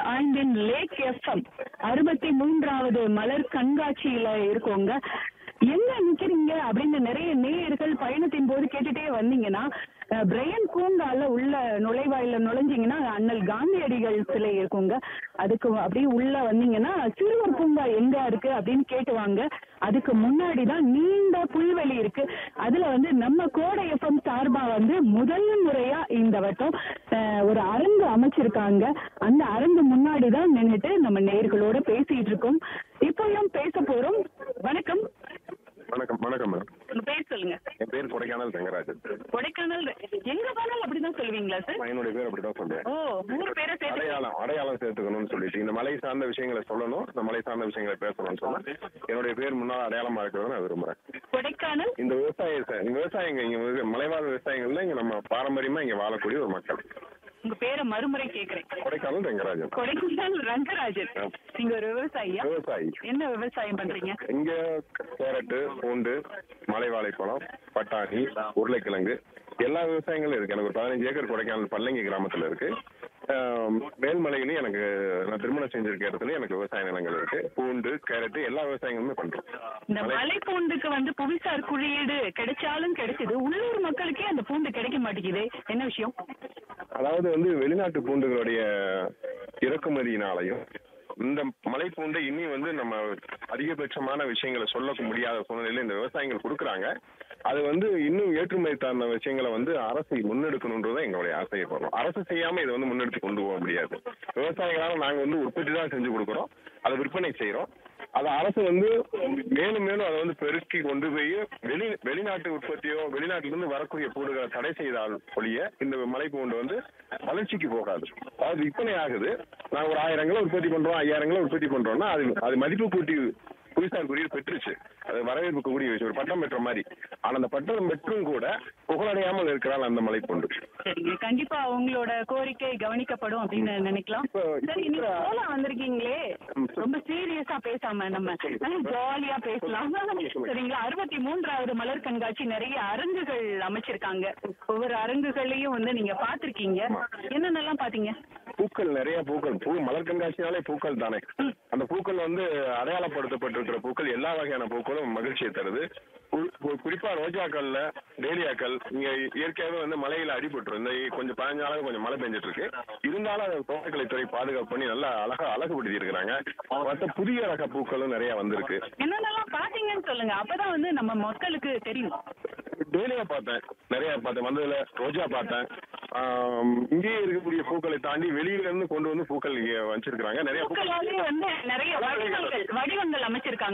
ஐந்தின் லேக் எஃப்எம் அறுபத்தி மூன்றாவது மலர் கண்காட்சியில இருக்கோங்க எங்க நிக்கிறீங்க அப்படின்னு நிறைய நேயர்கள் பயணத்தின் போது கேட்டுட்டே வந்தீங்கன்னா அஹ், பிரையன் பூங்கால உள்ள நுழைவாயில நுழைஞ்சீங்கன்னா அண்ணல் காந்தியடிகள் சிலை இருக்குங்க அதுக்கு அப்படியே உள்ள வந்தீங்கன்னா சிறுவர் பூங்கா எங்க இருக்கு அப்படின்னு கேட்டுவாங்க அதுக்கு முன்னாடி தான் நீண்ட புல்வெளி இருக்கு அதுல வந்து நம்ம கோடை எஃப்எம் சார்பா வந்து முதல் முறையா இந்த வட்டம் அஹ், ஒரு அரங்கு அமைச்சிருக்காங்க அந்த அரங்கு முன்னாடி தான் நின்னுட்டு நம்ம நேயர்களோட பேசிட்டு இருக்கோம் இப்பயும் பேச போறோம் வணக்கம் வணக்கம் வணக்கம் மேடம் உங்க பேர் சொல்லுங்க என் பேர் கொடைக்கானல் ரங்கராஜன் கொடைக்கானல் எங்க போனாலும் அப்படிதான் சொல்லுவீங்களா சார் நான் என்னுடைய பேர் அப்படிதான் சொல்றேன் ஓ ஊர் பேரை சேர்த்து அடையாளம் அடையாளம் சேர்த்துக்கணும்னு சொல்லிட்டு இந்த மலை சார்ந்த விஷயங்களை சொல்லணும் இந்த மலை சார்ந்த விஷயங்களை பேசணும்னு சொன்னா என்னுடைய பேர் முன்னால் அடையாளமா இருக்கிறத நான் விரும்புறேன் கொடைக்கானல் இந்த விவசாய இந்த விவசாயிங்க இங்க வந்து மலைவாழ் விவசாயிகள்ல இங்க நம்ம பாரம்பரியமா இங்க வாழக்கூடிய ஒரு மக்கள் உங்க பேரை மறுமுறை கேக்குறேன் கொடைக்கானல் ரங்கராஜன் கொடைக்கானல் ரங்கராஜன் நீங்க ஒரு விவசாயியா விவசாயி என்ன விவசாயம் பண்றீங்க இங்க கேரட்டு பூண்டு மலை வாழைப்பழம் பட்டாணி உருளைக்கிழங்கு எல்லா விவசாயங்களும் இருக்கு எனக்கு ஒரு பதினஞ்சு ஏக்கர் கொடைக்கானல் பல்லங்கி கிராமத்துல இருக்கு ஆம், மேல்மலையிலும் எனக்கு நான் திருமணம் செஞ்சிருக்க இடத்துல எனக்கு விவசாய நிலங்கள் இருக்கு பூண்டு கேரட்டு எல்லா விவசாயங்களுமே பண்றோம் இந்த மலை பூண்டுக்கு வந்து புவிசார் குறியீடு கிடைச்சாலும் கிடைச்சது உள்ளூர் மக்களுக்கே அந்த பூண்டு கிடைக்க மாட்டேங்குது என்ன விஷயம் அதாவது வந்து வெளிநாட்டு பூண்டுகளுடைய இறக்குமதியினாலையும் இந்த மலை பூண்டை இனி வந்து நம்ம அதிகபட்சமான விஷயங்களை சொல்ல முடியாத சூழ்நிலையில இந்த விவசாயிகள் கொடுக்குறாங்க அது வந்து இன்னும் ஏற்றுமதி சார்ந்த விஷயங்களை வந்து அரசு முன்னெடுக்கணுன்றது எங்களுடைய ஆசைப்படுறோம் அரசு செய்யாம இதை வந்து முன்னெடுத்து கொண்டு போக முடியாது விவசாயிகளால நாங்க வந்து உற்பத்தி தான் செஞ்சு கொடுக்குறோம் அதை விற்பனை செய்றோம் அதை அரசு வந்து மேலும் மேலும் அதை வந்து பெருக்கி கொண்டு போய் வெளி வெளிநாட்டு உற்பத்தியோ வெளிநாட்டுல இருந்து வரக்கூடிய பூண்டுகளை தடை செய்தால் ஒழிய இந்த மலை பூண்டு வந்து வளர்ச்சிக்கு போகாது அதாவது விற்பனை ஆகுது நான் ஒரு ஆயிரம் கிலோ உற்பத்தி பண்றோம் ஐயாயிரம் கிலோ உற்பத்தி பண்றோம்னா அது அது மதிப்பு கூட்டி புவிசார் குறியீடு பெற்றுச்சு அது வரவேற்புக்கு கூடிய விஷயம் ஒரு பட்டம் பெற்ற மாதிரி ஆனா அந்த பட்டம் பெற்றும் கூட புகழடையாமல் இருக்கிறாள் அந்த மலை பூண்டு சரிங்க கண்டிப்பா உங்களோட கோரிக்கை கவனிக்கப்படும் அப்படின்னு நினைக்கலாம் இப்போ- சரி நீங்க போல வந்திருக்கீங்களே ரொம்ப சீரியஸா பேசாம நம்ம ஜாலியா பேசலாம் சரிங்களா அறுபத்தி மூன்றாவது மலர் கண்காட்சி நிறைய அரங்குகள் அமைச்சிருக்காங்க ஒவ்வொரு அரங்குகளையும் வந்து நீங்க பாத்திருக்கீங்க என்னென்னலாம் பாத்தீங்க பூக்கள் நிறைய பூக்கள் பூ மலர் கண்காட்சினாலே பூக்கள் தானே அந்த பூக்கள் வந்து அடையாளப்படுத்தப்பட்டிருக்கிற பூக்கள் எல்லா வகையான பூக்களும் மகிழ்ச்சியை தருது கு- கு- குறிப்பா ரோஜாக்கள்ல டேலியாக்கள் இங்க இயற்கையாகவே வந்து மலையில அடிபட்டுரும் இந்த கொஞ்சம் பதினஞ்சு நாளாக கொஞ்சம் மழை பெஞ்சிட்டு இருக்கு இருந்தாலும் அதை தோட்டக்கலைத்துறை பாதுகாப்பு பண்ணி நல்லா அழகா அழகுபடுத்தி இருக்கிறாங்க மற்ற புதிய ரக பூக்களும் நிறைய வந்திருக்கு என்னென்னலாம் பாத்தீங்கன்னு சொல்லுங்க அப்பதான் வந்து நம்ம மக்களுக்கு தெரியும் டேலியா பார்த்தேன் நிறைய பார்த்தேன் வந்ததுல ரோஜா பார்த்தேன் ஆம், இங்கேயே இருக்கக்கூடிய பூக்களை தாண்டி வெளியில இருந்து கொண்டு வந்து பூக்கள் இங்க வச்சிருக்காங்க நிறைய பூக்கள் பூக்களாலே வந்து நிறைய வடிவங்கள் வடிவங்கள் அமைச்சிருக்காங்க